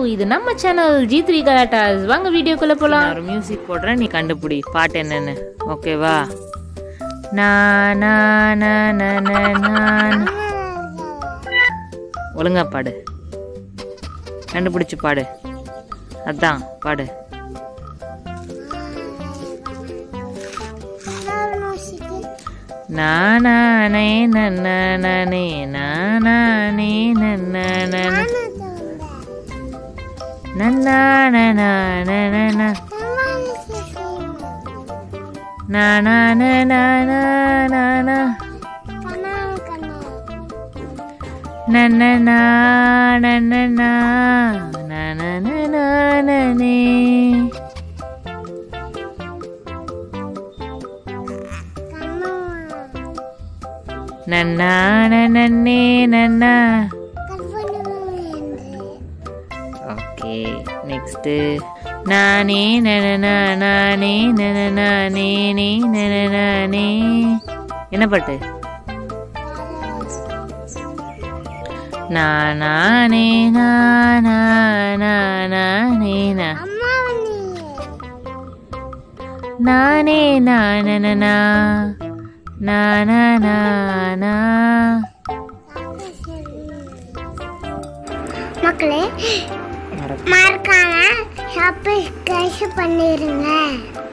இது நம்ம channel G three கலாட்டாஸ் வாங்க வீடியோக்குள்ள போலாம் ஒரு மியூசிக் போடுறேன் நீ கண்டுபிடி பாட்டு என்னன்னு ஓகேவா நா நா நா நா நா நா ஒழுங்கா பாடு கண்டுபிடிச்சு பாடு அதான் பாடு நானே நன்னே நானே நன்னே நன்னான நன்னே நன்னா ஓகே நெக்ஸ்ட் நானே நன நானே நன நானே நீ நன நானே என்ன பாட்டு நானே நானா நானே நா நானே நானனா நானா மக்களே மறக்காம சப்ஸ்கிரைப் பண்ணிருங்க